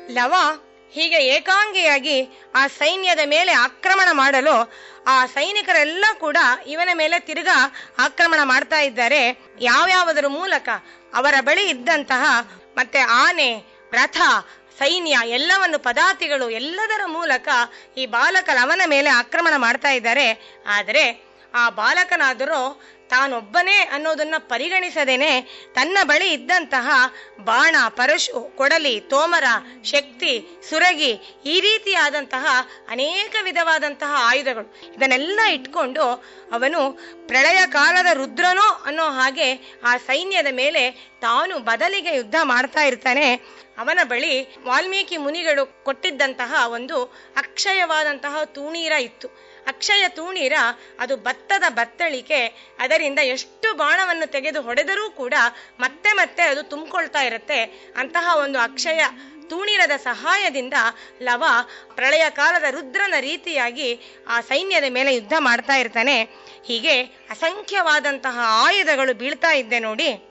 ಲವ ಹೀಗೆ ಏಕಾಂಗಿಯಾಗಿ ಆ ಸೈನ್ಯದ ಮೇಲೆ ಆಕ್ರಮಣ ಮಾಡಲು ಆ ಸೈನಿಕರೆಲ್ಲ ಕೂಡ ಇವನ ಮೇಲೆ ತಿರುಗಾ ಆಕ್ರಮಣ ಮಾಡ್ತಾ ಇದ್ದಾರೆ ಯಾವ್ಯಾವುದರ ಮೂಲಕ ಅವರ ಬಳಿ ಇದ್ದಂತಹ ಮತ್ತೆ ಆನೆ ರಥ ಸೈನ್ಯ ಎಲ್ಲವನ್ನು ಪದಾತಿಗಳು ಎಲ್ಲದರ ಮೂಲಕ ಈ ಬಾಲಕ ಲವನ ಮೇಲೆ ಆಕ್ರಮಣ ಮಾಡ್ತಾ ಇದ್ದಾರೆ ಆದರೆ ಆ ಬಾಲಕನಾದರೂ ತಾನೊಬ್ಬನೇ ಅನ್ನೋದನ್ನ ಪರಿಗಣಿಸದೇನೆ ತನ್ನ ಬಳಿ ಇದ್ದಂತಹ ಬಾಣ ಪರಶು ಕೊಡಲಿ ತೋಮರ ಶಕ್ತಿ ಸುರಗಿ ಈ ರೀತಿಯಾದಂತಹ ಅನೇಕ ವಿಧವಾದಂತಹ ಆಯುಧಗಳು ಇದನ್ನೆಲ್ಲ ಇಟ್ಕೊಂಡು ಅವನು ಪ್ರಳಯ ಕಾಲದ ರುದ್ರನೋ ಅನ್ನೋ ಹಾಗೆ ಆ ಸೈನ್ಯದ ಮೇಲೆ ತಾನು ಬದಲಿಗೆ ಯುದ್ಧ ಮಾಡ್ತಾ ಇರ್ತಾನೆ ಅವನ ಬಳಿ ವಾಲ್ಮೀಕಿ ಮುನಿಗಳು ಕೊಟ್ಟಿದ್ದಂತಹ ಒಂದು ಅಕ್ಷಯವಾದಂತಹ ತೂಣೀರ ಇತ್ತು ಅಕ್ಷಯ ತೂಣೀರ ಅದು ಭತ್ತದ ಬತ್ತಳಿಕೆ ಅದರಿಂದ ಎಷ್ಟು ಬಾಣವನ್ನು ತೆಗೆದು ಹೊಡೆದರೂ ಕೂಡ ಮತ್ತೆ ಮತ್ತೆ ಅದು ತುಂಬಿಕೊಳ್ತಾ ಇರುತ್ತೆ ಅಂತಹ ಒಂದು ಅಕ್ಷಯ ತೂಣಿರದ ಸಹಾಯದಿಂದ ಲವ ಪ್ರಳಯ ಕಾಲದ ರುದ್ರನ ರೀತಿಯಾಗಿ ಆ ಸೈನ್ಯದ ಮೇಲೆ ಯುದ್ಧ ಮಾಡ್ತಾ ಇರ್ತಾನೆ ಹೀಗೆ ಅಸಂಖ್ಯವಾದಂತಹ ಆಯುಧಗಳು ಬೀಳ್ತಾ ಇದ್ದೆ ನೋಡಿ